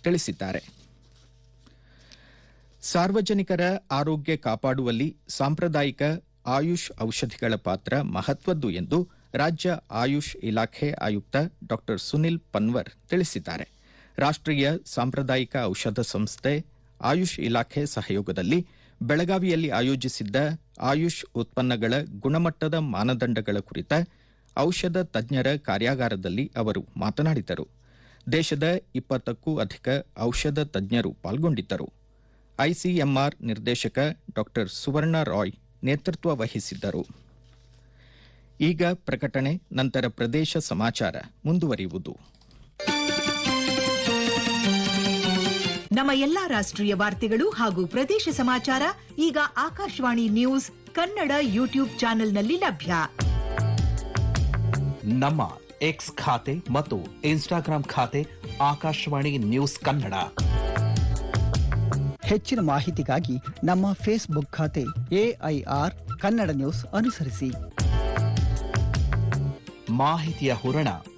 ತಿಳಿಸಿದ್ದಾರೆ ಸಾರ್ವಜನಿಕರ ಆರೋಗ್ಯ ಕಾಪಾಡುವಲ್ಲಿ ಸಾಂಪ್ರದಾಯಿಕ ಆಯುಷ್ ಔಷಧಿಗಳ ಪಾತ್ರ ಮಹತ್ವದ್ದು ಎಂದು ರಾಜ್ಯ ಆಯುಷ್ ಇಲಾಖೆ ಆಯುಕ್ತ ಡಾ ಸುನಿಲ್ ಪನ್ವರ್ ತಿಳಿಸಿದ್ದಾರೆ ರಾಷ್ಟ್ರೀಯ ಸಾಂಪ್ರದಾಯಿಕ ಔಷಧ ಸಂಸ್ಥೆ ಆಯುಷ್ ಇಲಾಖೆ ಸಹಯೋಗದಲ್ಲಿ ಬೆಳಗಾವಿಯಲ್ಲಿ ಆಯೋಜಿಸಿದ್ದ ಆಯುಷ್ ಉತ್ಪನ್ನಗಳ ಗುಣಮಟ್ಟದ ಮಾನದಂಡಗಳ ಕುರಿತ ಔಷಧ ತಜ್ಞರ ಕಾರ್ಯಾಗಾರದಲ್ಲಿ ಅವರು ಮಾತನಾಡಿದರು ದೇಶದ ಇಪ್ಪತ್ತಕ್ಕೂ ಅಧಿಕ ಔಷಧ ತಜ್ಞರು ಪಾಲ್ಗೊಂಡಿದ್ದರು ಐಸಿಎಂಆರ್ ನಿರ್ದೇಶಕ ಡಾ ಸುವರ್ಣ ರಾಯ್ ನೇತೃತ್ವ ವಹಿಸಿದ್ದರು ಈಗ ಪ್ರಕಟಣೆ ನಂತರ ಪ್ರದೇಶ ಸಮಾಚಾರ ಮುಂದುವರಿಯುವುದು ನಮ್ಮ ಎಲ್ಲಾ ರಾಷ್ಟ್ರೀಯ ವಾರ್ತೆಗಳು ಹಾಗೂ ಪ್ರದೇಶ ಸಮಾಚಾರ ಈಗ ಆಕಾಶವಾಣಿ ನ್ಯೂಸ್ ಕನ್ನಡ ಯೂಟ್ಯೂಬ್ ಚಾನೆಲ್ನಲ್ಲಿ ಲಭ್ಯ ನಮ್ಮ ಎಕ್ಸ್ ಖಾತೆ ಮತ್ತು ಇನ್ಸ್ಟಾಗ್ರಾಂ ಖಾತೆ ಆಕಾಶವಾಣಿ ನ್ಯೂಸ್ ಕನ್ನಡ ಹೆಚ್ಚಿನ ಮಾಹಿತಿಗಾಗಿ ನಮ್ಮ ಫೇಸ್ಬುಕ್ ಖಾತೆ ಎಐಆರ್ ಕನ್ನಡ ನ್ಯೂಸ್ ಅನುಸರಿಸಿ ಮಾಹಿತಿಯ ಹೂರಣ